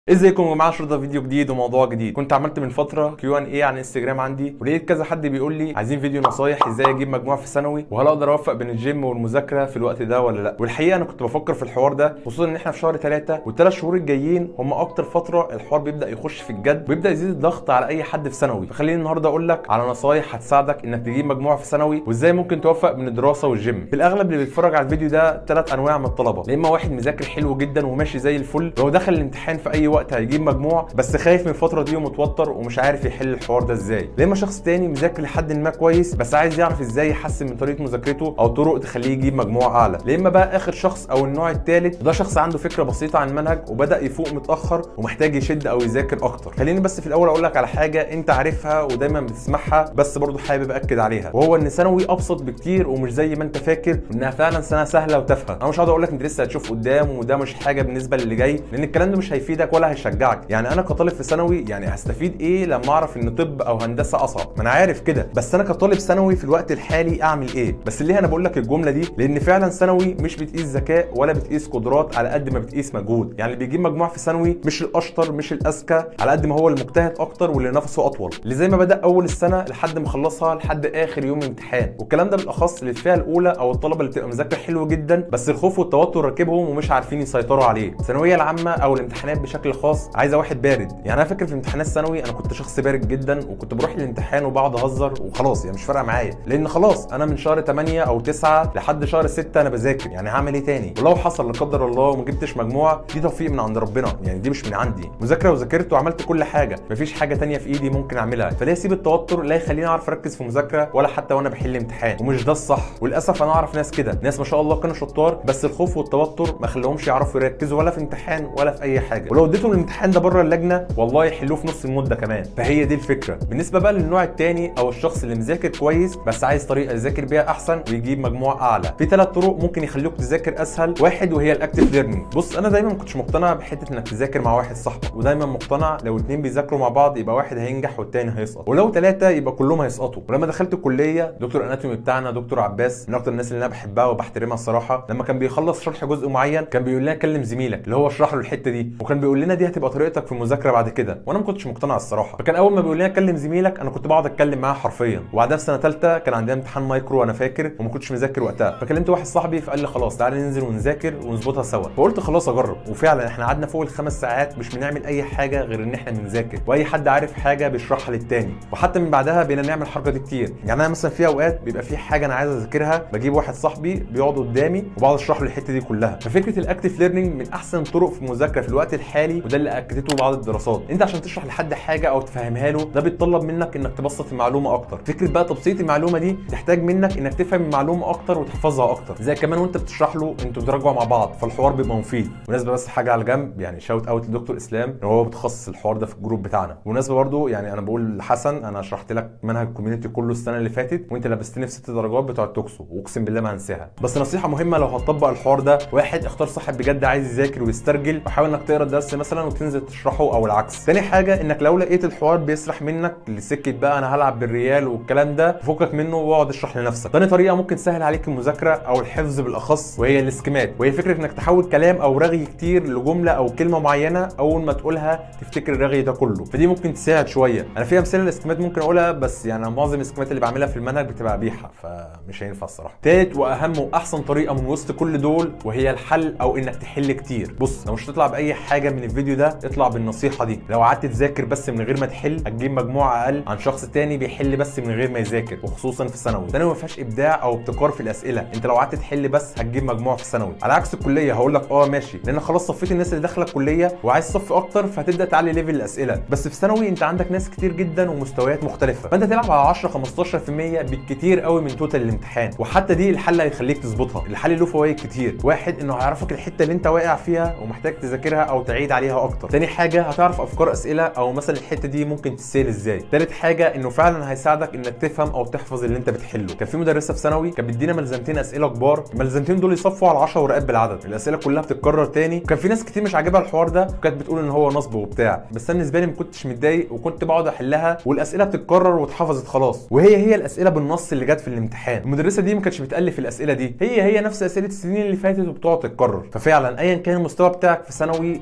ازيكم يا جماعه شرطه فيديو جديد وموضوع جديد كنت عملت من فتره كيو ان اي على انستجرام عندي ولقيت كذا حد بيقول لي عايزين فيديو نصايح ازاي اجيب مجموع في ثانوي وهل اقدر اوفق بين الجيم والمذاكره في الوقت ده ولا لا والحقيقه انا كنت بفكر في الحوار ده خصوصا ان احنا في شهر ثلاثة والثلاث شهور الجايين هم اكتر فتره الحوار بيبدا يخش في الجد ويبدا يزيد الضغط على اي حد في ثانوي فخليني النهارده اقول لك على نصايح هتساعدك انك تجيب مجموع في ثانوي وازاي ممكن توفق بين الدراسه والجيم في الاغلب اللي بيتفرج على الفيديو ده ثلاث انواع من الطلبه يا اما واحد مذاكر حلو جدا وماشي زي الفل لو دخل الامتحان في اي وقت هيجيب مجموع بس خايف من الفتره دي ومتوتر ومش عارف يحل الحوار ده ازاي يا اما شخص تاني مذاكر لحد ما كويس بس عايز يعرف ازاي يحسن من طريقه مذاكرته او طرق تخليه يجيب مجموع اعلى يا اما بقى اخر شخص او النوع الثالث ده شخص عنده فكره بسيطه عن المنهج وبدا يفوق متاخر ومحتاج يشد او يذاكر اكتر خليني بس في الاول اقول لك على حاجه انت عارفها ودايما بتسمعها بس برضو حابب اكد عليها وهو ان ثانوي ابسط بكتير ومش زي ما انت فاكر انها فعلا سنه سهله وتافهه انا مش هقعد اقول لك انت لسه هتشوف قدام وده مش حاجه بالنسبه للي جاي لان الكلام ده مش هيفيدك ولا هيشجعك يعني انا كطالب في ثانوي يعني هستفيد ايه لما اعرف ان طب او هندسه اصعب ما انا عارف كده بس انا كطالب ثانوي في الوقت الحالي اعمل ايه بس ليه انا بقول لك الجمله دي لان فعلا ثانوي مش بتقيس ذكاء ولا بتقيس قدرات على قد ما بتقيس مجهود يعني اللي بيجيب مجموع في ثانوي مش الاشطر مش الاذكى على قد ما هو المجتهد اكتر واللي نفسه اطول اللي زي ما بدا اول السنه لحد ما خلصها لحد اخر يوم امتحان والكلام ده بالاخص للفئه الاولى او الطلبه اللي بتبقى مذاكره حلو جدا بس الخوف والتوتر راكبهم ومش عارفين يسيطروا عليه الثانويه العامه او الامتحانات بشكل خاص عايزه واحد بارد يعني انا فاكر في امتحانات ثانوي انا كنت شخص بارد جدا وكنت بروح الامتحان وبقعد اهزر وخلاص يعني مش فارقه معايا لان خلاص انا من شهر 8 او 9 لحد شهر 6 انا بذاكر يعني هعمل ايه تاني ولو حصل لا قدر الله وما جبتش مجموع دي توفيق من عند ربنا يعني دي مش من عندي مذاكره وذاكرت وعملت كل حاجه مفيش حاجه تانية في ايدي ممكن اعملها فليه اسيب التوتر لا يخليني اعرف اركز في مذاكره ولا حتى وانا بحل امتحان ومش ده الصح وللاسف انا اعرف ناس كده ناس ما شاء الله كانوا شطار بس الخوف والتوتر ما خلاهمش يعرفوا يركزوا ولا في امتحان ولا في اي حاجه ولو اديتهم الامتحان ده بره اللجنه والله يحلوه في نص المده كمان فهي دي الفكره بالنسبه بقى للنوع الثاني او الشخص اللي مذاكر كويس بس عايز طريقه يذاكر بيها احسن ويجيب مجموع اعلى في ثلاث طرق ممكن يخلوك تذاكر اسهل واحد وهي الاكتيف ليرنينج بص انا دايما ما كنتش مقتنع بحته انك تذاكر مع واحد صاحبك ودايما مقتنع لو اتنين بيذاكروا مع بعض يبقى واحد هينجح والتاني هيسقط ولو ثلاثه يبقى كلهم هيسقطوا ولما دخلت الكليه دكتور اناتومي بتاعنا دكتور عباس من اكتر الناس اللي انا بحبها وبحترمها الصراحه لما كان بيخلص شرح جزء معين كان بيقول لنا كلم زميلك اللي هو اشرح له الحته دي وكان بيقول لنا دي هتبقى طريقتك في المذاكره بعد كده وانا ما كنتش مقتنع الصراحه فكان اول ما بيقول لنا كلم زميلك انا كنت بقعد اتكلم معاه حرفيا وبعدها في سنه ثالثه كان عندنا امتحان مايكرو وانا فاكر وما كنتش مذاكر وقتها فكلمت واحد صاحبي فقال لي خلاص تعالى ننزل ونذاكر ونظبطها سوا فقلت خلاص اجرب وفعلا احنا قعدنا فوق الخمس ساعات مش بنعمل اي حاجه غير ان احنا بنذاكر واي حد عارف حاجه بيشرحها للتاني وحتى من بعدها بقينا نعمل الحركه دي كتير يعني انا مثلا في اوقات بيبقى في حاجه انا عايز اذاكرها بجيب واحد صاحبي بيقعد قدامي وبقعد اشرح له الحته دي كلها ففكره الاكتيف ليرنينج من احسن الطرق في المذاكره في الوقت الحالي وده اللي اكدته بعض الدراسات انت عشان تشرح لحد حاجه او تفهمها له ده بيتطلب منك انك تبسط المعلومه اكتر فكره بقى تبسيط المعلومه دي تحتاج منك انك تفهم المعلومه اكتر وتحفظها اكتر زي كمان وانت بتشرح له انتوا بتراجعوا مع بعض فالحوار بيبقى مفيد بالنسبه بس حاجه على جنب يعني شاوت اوت لدكتور اسلام ان هو متخصص الحوار ده في الجروب بتاعنا بالمناسبه برضو يعني انا بقول لحسن انا شرحت لك منهج الكوميونتي كله السنه اللي فاتت وانت لبستني في ست درجات بتوع التوكسو واقسم بالله ما هنساها بس نصيحه مهمه لو هتطبق الحوار ده واحد اختار صاحب بجد عايز يذاكر ويسترجل وحاول انك تقرا الدرس مثلا وتنزل تشرحه او العكس تاني حاجه انك لو لقيت الحوار بيسرح منك لسكه بقى انا هلعب بالريال والكلام ده فكك منه واقعد اشرح لنفسك تاني طريقه ممكن تسهل عليك المذاكره او الحفظ بالاخص وهي الاسكيمات وهي فكره انك تحول كلام او رغي كتير لجمله او كلمه معينه اول ما تقولها تفتكر الرغي ده كله فدي ممكن تساعد شويه انا في امثله للاسكيمات ممكن اقولها بس يعني معظم الاسكيمات اللي بعملها في المنهج بتبقى قبيحه فمش هينفع الصراحه تالت واهم واحسن طريقه من وسط كل دول وهي الحل او انك تحل كتير بص لو مش هتطلع باي حاجه من الفيديو ده اطلع بالنصيحه دي لو قعدت تذاكر بس من غير ما تحل هتجيب مجموع اقل عن شخص تاني بيحل بس من غير ما يذاكر وخصوصا في ثانوي ثانوي ما فيهاش ابداع او ابتكار في الاسئله انت لو قعدت تحل بس هتجيب مجموع في ثانوي على عكس الكليه هقول لك اه ماشي لان خلاص صفيت الناس اللي داخله الكليه وعايز صف اكتر فهتبدا تعلي ليفل الاسئله بس في ثانوي انت عندك ناس كتير جدا ومستويات مختلفه فانت تلعب على 10 15% بالكتير قوي من توتال الامتحان وحتى دي الحل هيخليك تظبطها الحل له فوائد كتير واحد انه هيعرفك الحته اللي انت واقع فيها ومحتاج تذاكرها او تعيد عليها اكتر تاني حاجه هتعرف افكار اسئله او مثلا الحته دي ممكن تتسال ازاي تالت حاجه انه فعلا هيساعدك انك تفهم او تحفظ اللي انت بتحله كان في مدرسه في ثانوي كانت بتدينا ملزمتين اسئله كبار الملزمتين دول يصفوا على 10 ورقات بالعدد الاسئله كلها بتتكرر تاني وكان في ناس كتير مش عاجبها الحوار ده وكانت بتقول ان هو نصب وبتاع بس انا بالنسبه لي ما كنتش متضايق وكنت بقعد احلها والاسئله بتتكرر واتحفظت خلاص وهي هي الاسئله بالنص اللي جت في الامتحان المدرسه دي ما كانتش بتالف الاسئله دي هي هي نفس اسئله السنين اللي فاتت وبتقعد تتكرر ففعلا ايا كان المستوى بتاعك في ثانوي حل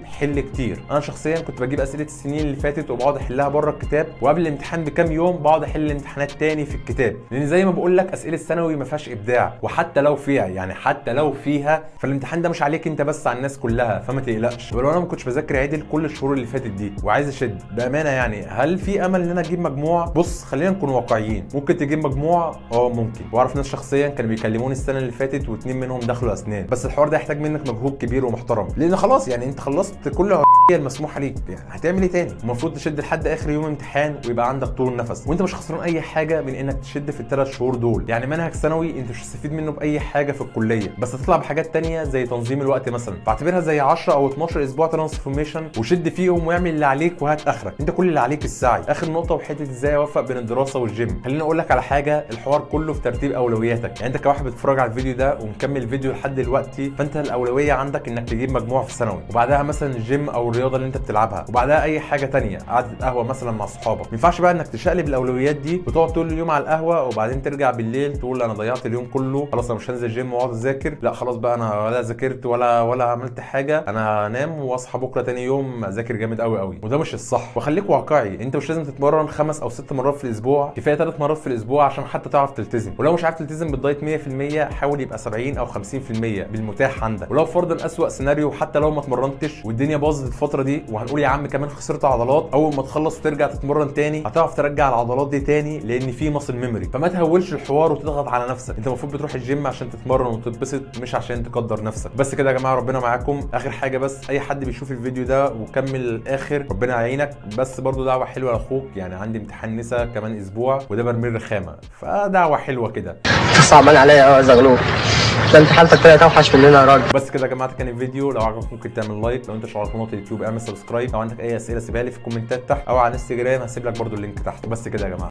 بكتير انا شخصيا كنت بجيب اسئله السنين اللي فاتت وبقعد احلها بره الكتاب وقبل الامتحان بكام يوم بقعد احل الامتحانات تاني في الكتاب لان زي ما بقول لك اسئله الثانوي ما فيهاش ابداع وحتى لو فيها يعني حتى لو فيها فالامتحان ده مش عليك انت بس على الناس كلها فما تقلقش ولو انا ما كنتش بذاكر عدل كل الشهور اللي فاتت دي وعايز اشد بامانه يعني هل في امل ان انا اجيب مجموع بص خلينا نكون واقعيين ممكن تجيب مجموع اه ممكن واعرف ناس شخصيا كانوا بيكلموني السنه اللي فاتت واتنين منهم دخلوا اسنان بس الحوار ده يحتاج منك مجهود كبير ومحترم لان خلاص يعني انت خلصت كل المسموح عليك يعني هتعمل ايه تاني المفروض تشد لحد اخر يوم امتحان ويبقى عندك طول نفس وانت مش خسران اي حاجه من انك تشد في الثلاث شهور دول يعني منهج ثانوي انت مش هتستفيد منه باي حاجه في الكليه بس هتطلع بحاجات تانية زي تنظيم الوقت مثلا فاعتبرها زي 10 او 12 اسبوع ترانسفورميشن وشد فيهم واعمل اللي عليك وهات اخرك انت كل اللي عليك السعي اخر نقطه وحته ازاي اوفق بين الدراسه والجيم خليني اقول لك على حاجه الحوار كله في ترتيب اولوياتك يعني انت كواحد بتتفرج على الفيديو ده ومكمل الفيديو لحد دلوقتي فانت الاولويه عندك انك تجيب مجموع في ثانوي وبعدها مثلا الجيم او الرياضه اللي انت بتلعبها وبعدها اي حاجه تانية قعده قهوه مثلا مع اصحابك ما ينفعش بقى انك تشقلب الاولويات دي وتقعد طول اليوم على القهوه وبعدين ترجع بالليل تقول انا ضيعت اليوم كله خلاص انا مش هنزل جيم واقعد اذاكر لا خلاص بقى انا ولا ذاكرت ولا ولا عملت حاجه انا هنام واصحى بكره تاني يوم اذاكر جامد قوي قوي وده مش الصح وخليك واقعي انت مش لازم تتمرن خمس او ست مرات في الاسبوع كفايه ثلاث مرات في الاسبوع عشان حتى تعرف تلتزم ولو مش عارف تلتزم بالدايت 100% حاول يبقى 70 او 50% بالمتاح عندك ولو فرضا اسوأ سيناريو حتى لو ما اتمرنتش والدنيا باظت الفتره دي وهنقول يا عم كمان خسرت عضلات اول ما تخلص وترجع تتمرن تاني هتعرف ترجع العضلات دي تاني لان في مصل ميموري فما تهولش الحوار وتضغط على نفسك انت المفروض بتروح الجيم عشان تتمرن وتتبسط مش عشان تقدر نفسك بس كده يا جماعه ربنا معاكم اخر حاجه بس اي حد بيشوف الفيديو ده وكمل الاخر ربنا يعينك بس برضو دعوه حلوه لاخوك يعني عندي امتحان نسا كمان اسبوع وده برميل رخامه فدعوه حلوه كده صعبان عليا قوي يا زغلول ده انت حالتك طلعت اوحش مننا يا راجل بس كده يا جماعه ده كان الفيديو لو عجبك ممكن تعمل لايك لو انت مش على قناه اليوتيوب اعمل سبسكرايب لو عندك اي اسئله سيبها لي في الكومنتات تحت او على انستجرام هسيب لك برضو اللينك تحت بس كده يا جماعه